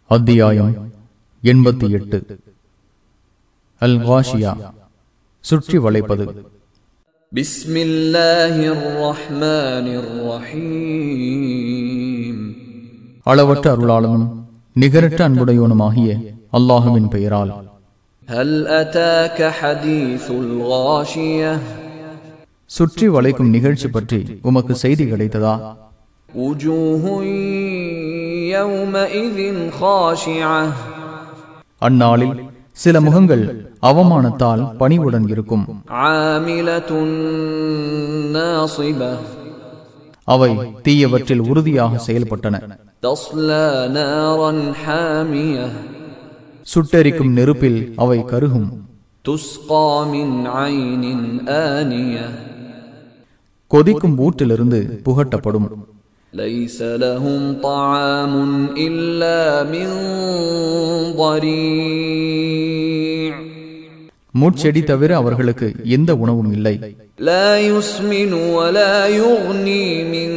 அத்தியாயம் எண்பத்தி எட்டு அல் வாஷியா சுற்றி வளைப்பது بسم الله الرحمن الرحيم அளவற்ற அருளாளனும் நிகரற்ற அன்புடையவனுமாகிய அல்லாஹுவின் பெயரால் هل أتاك حديث الغاشية சுற்றி வளைக்கும் நிகழ்ச்சி பற்றி உமக்கு செய்தி கிடைத்ததா وجوه يومئذ خاشعة அந்நாளில் சில முகங்கள் அவமானத்தால் பணிவுடன் இருக்கும் عاملة ناصبة அவை தீயவற்றில் உறுதியாக செயல்பட்டன تصلى نارا حامية சுட்டெரிக்கும் நெருப்பில் அவை கருகும் تسقى من عين آنية கொதிக்கும் ஊற்றிலிருந்து புகட்டப்படும் ليس لهم طعام إلا من ضريع மூச்செடி தவிர அவர்களுக்கு எந்த உணவும் இல்லை لا يسمن ولا يغني من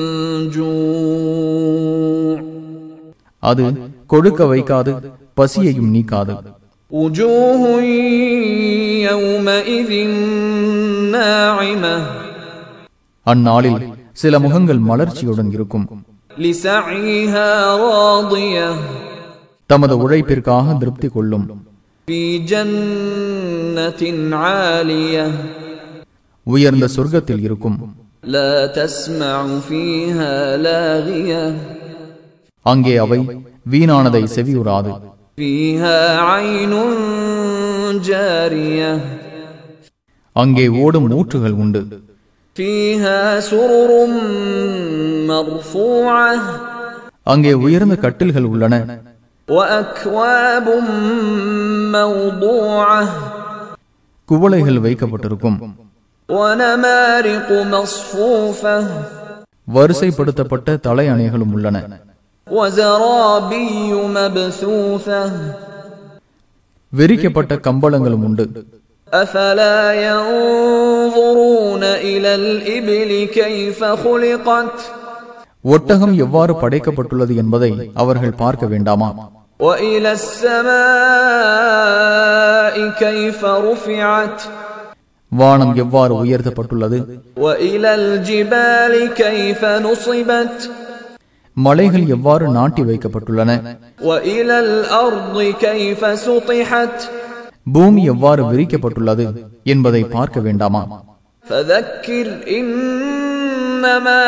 جوع அது கொடுக்க வைக்காது பசியையும் நீக்காது وجوه يومئذ ناعمة அந்நாளில் சில முகங்கள் மலர்ச்சியுடன் இருக்கும் لسعيها راضية தமது உழைப்பிற்காக திருப்தி கொள்ளும் في جنة عالية உயர்ந்த சொர்க்கத்தில் இருக்கும் لا تسمع فيها لاغية அங்கே அவை வீணானதை செவியுறாது فيها عين جارية அங்கே ஓடும் ஊற்றுகள் உண்டு فيها سرر مرفوعة அங்கே உயர்ந்த கட்டில்கள் உள்ளன وأكواب موضوعة குவளைகள் வைக்கப்பட்டிருக்கும் ونمارق مصفوفة வரிசைப்படுத்தப்பட்ட தலையணைகளும் உள்ளன وزرابي مبثوثة விரிக்கப்பட்ட கம்பளங்களும் உண்டு أفلا ينظرون إلى الإبل كيف خلقت ஒட்டகம் எவ்வாறு படைக்கப்பட்டுள்ளது என்பதை அவர்கள் பார்க்க வேண்டாமா وإلى السماء كيف رفعت வானம் எவ்வாறு உயர்த்தப்பட்டுள்ளது وإلى الجبال كيف نصبت மலைகள் எவ்வாறு நாட்டி வைக்கப்பட்டுள்ளன وإلى الأرض كيف سطحت பூமி எவ்வாறு விரிக்கப்பட்டுள்ளது என்பதை பார்க்க வேண்டாமா فذكر إنما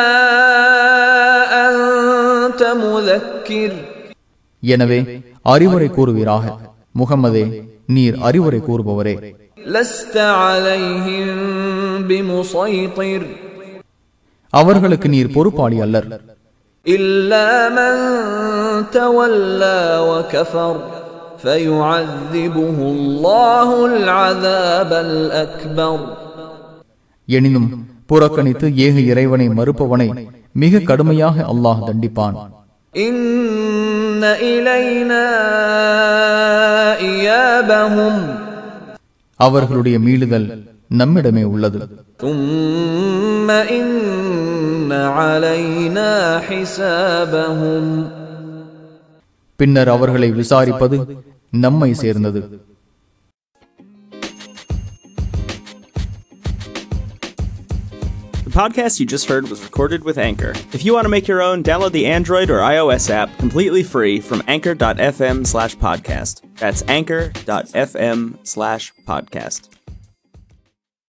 أنت مذكر எனவே அறிவுரை கூறுவீராக முகமதே நீர் அறிவுரை கூறுபவரே لست عليهم بمسيطر அவர்களுக்கு நீர் பொறுப்பாளி அல்லர் إلا من تولى وكفر فيعذبه الله العذاب الأكبر எனினும் புறக்கணித்து ஏக இறைவனை மறுப்பவனை மிக கடுமையாக அல்லாஹ் தண்டிப்பான் إن إلينا إيابهم அவர்களுடைய மீளுதல் நம்மிடமே உள்ளது ثم إن علينا حسابهم பின்னர் அவர்களை விசாரிப்பது நம்மை சேர்ந்தது The podcast you just heard was recorded with Anchor. If you want to make your own, download the Android or iOS app completely free from anchor.fm slash podcast. That's anchor.fm slash podcast.